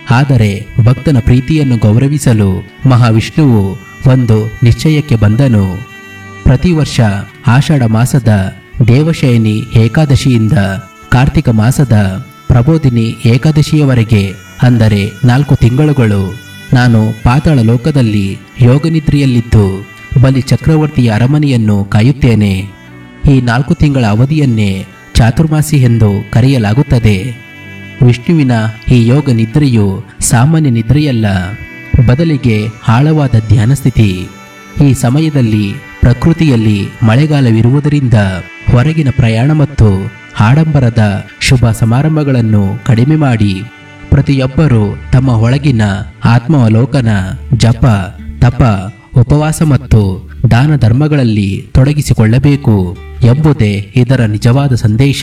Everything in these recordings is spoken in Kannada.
ಆದರೆ ಭಕ್ತನ ಪ್ರೀತಿಯನ್ನು ಗೌರವಿಸಲು ಮಹಾವಿಷ್ಣುವು ಒಂದು ನಿಶ್ಚಯಕ್ಕೆ ಬಂದನು ಪ್ರತಿ ವರ್ಷ ಆಷಾಢ ಮಾಸದ ದೇವಶಯನಿ ಏಕಾದಶಿಯಿಂದ ಕಾರ್ತಿಕ ಮಾಸದ ಪ್ರಬೋಧಿನಿ ಏಕಾದಶಿಯವರೆಗೆ ಅಂದರೆ ನಾಲ್ಕು ತಿಂಗಳುಗಳು ನಾನು ಪಾತಾಳ ಲೋಕದಲ್ಲಿ ಯೋಗನಿದ್ರೆಯಲ್ಲಿದ್ದು ಬಲಿ ಚಕ್ರವರ್ತಿಯ ಅರಮನೆಯನ್ನು ಕಾಯುತ್ತೇನೆ ಈ ನಾಲ್ಕು ತಿಂಗಳ ಅವಧಿಯನ್ನೇ ಚಾತುರ್ಮಾಸಿ ಎಂದು ಕರೆಯಲಾಗುತ್ತದೆ ವಿಷ್ಣುವಿನ ಈ ಯೋಗ ನಿದ್ರೆಯು ಸಾಮಾನ್ಯ ನಿದ್ರೆಯಲ್ಲ ಬದಲಿಗೆ ಆಳವಾದ ಧ್ಯಾನ ಸ್ಥಿತಿ ಈ ಸಮಯದಲ್ಲಿ ಪ್ರಕೃತಿಯಲ್ಲಿ ಮಳೆಗಾಲವಿರುವುದರಿಂದ ಹೊರಗಿನ ಪ್ರಯಾಣ ಮತ್ತು ಆಡಂಬರದ ಶುಭ ಸಮಾರಂಭಗಳನ್ನು ಕಡಿಮೆ ಮಾಡಿ ಪ್ರತಿಯೊಬ್ಬರೂ ತಮ್ಮ ಒಳಗಿನ ಆತ್ಮಾವಲೋಕನ ಜಪ ತಪ ಉಪವಾಸ ಮತ್ತು ದಾನ ಧರ್ಮಗಳಲ್ಲಿ ತೊಡಗಿಸಿಕೊಳ್ಳಬೇಕು ಎಂಬುದೇ ಇದರ ನಿಜವಾದ ಸಂದೇಶ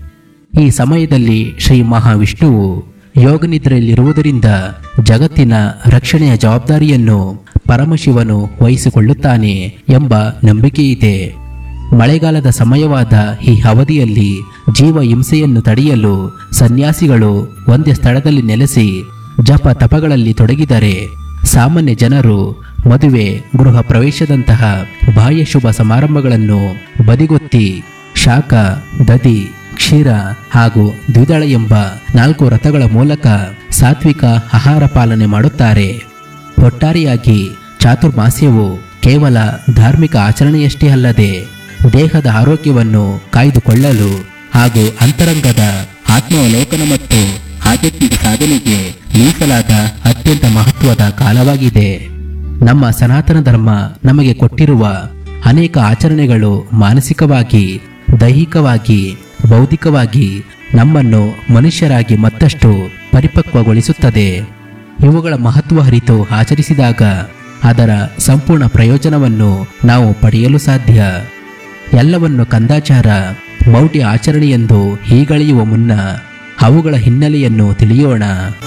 ಈ ಸಮಯದಲ್ಲಿ ಶ್ರೀ ಮಹಾವಿಷ್ಣುವು ಯೋಗನಿದ್ರೆಯಲ್ಲಿರುವುದರಿಂದ ಜಗತ್ತಿನ ರಕ್ಷಣೆಯ ಜವಾಬ್ದಾರಿಯನ್ನು ಪರಮಶಿವನು ವಹಿಸಿಕೊಳ್ಳುತ್ತಾನೆ ಎಂಬ ನಂಬಿಕೆಯಿದೆ ಮಳೆಗಾಲದ ಸಮಯವಾದ ಈ ಅವಧಿಯಲ್ಲಿ ಜೀವ ಹಿಂಸೆಯನ್ನು ತಡೆಯಲು ಸನ್ಯಾಸಿಗಳು ಒಂದೇ ಸ್ಥಳದಲ್ಲಿ ನೆಲೆಸಿ ಜಪ ತಪಗಳಲ್ಲಿ ತೊಡಗಿದರೆ ಸಾಮಾನ್ಯ ಜನರು ಮದುವೆ ಗೃಹ ಪ್ರವೇಶದಂತಹ ಬಾಹ್ಯ ಶುಭ ಸಮಾರಂಭಗಳನ್ನು ಬದಿಗೊತ್ತಿ ಶಾಖ ದದಿ ಕ್ಷೀರ ಹಾಗೂ ದ್ವಿದಳ ಎಂಬ ನಾಲ್ಕು ರಥಗಳ ಮೂಲಕ ಸಾತ್ವಿಕ ಆಹಾರ ಪಾಲನೆ ಮಾಡುತ್ತಾರೆ ಒಟ್ಟಾರೆಯಾಗಿ ಚಾತುರ್ಮಾಸ್ಯವು ಕೇವಲ ಧಾರ್ಮಿಕ ಆಚರಣೆಯಷ್ಟೇ ಅಲ್ಲದೆ ದೇಹದ ಆರೋಗ್ಯವನ್ನು ಕಾಯ್ದುಕೊಳ್ಳಲು ಹಾಗೂ ಅಂತರಂಗದ ಆತ್ಮಾವಲೋಕನ ಮತ್ತು ಆಧ್ಯಾತ್ಮಿಕ ಸಾಧನೆಗೆ ಮೀಸಲಾದ ಅತ್ಯಂತ ಮಹತ್ವದ ಕಾಲವಾಗಿದೆ ನಮ್ಮ ಸನಾತನ ಧರ್ಮ ನಮಗೆ ಕೊಟ್ಟಿರುವ ಅನೇಕ ಆಚರಣೆಗಳು ಮಾನಸಿಕವಾಗಿ ದೈಹಿಕವಾಗಿ ಬೌದ್ಧಿಕವಾಗಿ ನಮ್ಮನ್ನು ಮನುಷ್ಯರಾಗಿ ಮತ್ತಷ್ಟು ಪರಿಪಕ್ವಗೊಳಿಸುತ್ತದೆ ಇವುಗಳ ಮಹತ್ವ ಅರಿತು ಆಚರಿಸಿದಾಗ ಅದರ ಸಂಪೂರ್ಣ ಪ್ರಯೋಜನವನ್ನು ನಾವು ಪಡೆಯಲು ಸಾಧ್ಯ ಎಲ್ಲವನ್ನು ಕಂದಾಚಾರ ಮೌಢ್ಯ ಆಚರಣೆಯೆಂದು ಹೀಗಳೆಯುವ ಮುನ್ನ ಅವುಗಳ ಹಿನ್ನೆಲೆಯನ್ನು ತಿಳಿಯೋಣ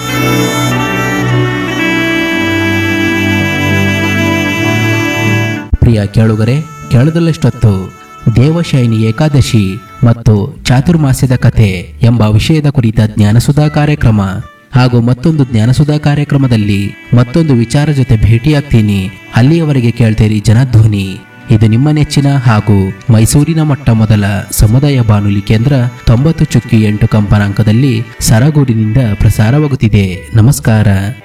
ಪ್ರಿಯ ಕೇಳುಗರೆ ಕೇಳದಲ್ಲಷ್ಟೊತ್ತು ದೇವಶಯನಿ ಏಕಾದಶಿ ಮತ್ತು ಚಾತುರ್ಮಾಸ್ಯದ ಕಥೆ ಎಂಬ ವಿಷಯದ ಕುರಿತ ಜ್ಞಾನಸುಧಾ ಕಾರ್ಯಕ್ರಮ ಹಾಗೂ ಮತ್ತೊಂದು ಜ್ಞಾನಸುಧಾ ಕಾರ್ಯಕ್ರಮದಲ್ಲಿ ಮತ್ತೊಂದು ವಿಚಾರ ಜೊತೆ ಭೇಟಿಯಾಗ್ತೀನಿ ಅಲ್ಲಿಯವರೆಗೆ ಕೇಳ್ತೀರಿ ಜನಧ್ವನಿ ಇದು ನಿಮ್ಮ ನೆಚ್ಚಿನ ಹಾಗೂ ಮೈಸೂರಿನ ಮೊಟ್ಟ ಮೊದಲ ಸಮುದಾಯ ಬಾನುಲಿ ಕೇಂದ್ರ ತೊಂಬತ್ತು ಚುಕ್ಕಿ ಎಂಟು ಕಂಪನಾಂಕದಲ್ಲಿ ಸರಗೂರಿನಿಂದ ಪ್ರಸಾರವಾಗುತ್ತಿದೆ ನಮಸ್ಕಾರ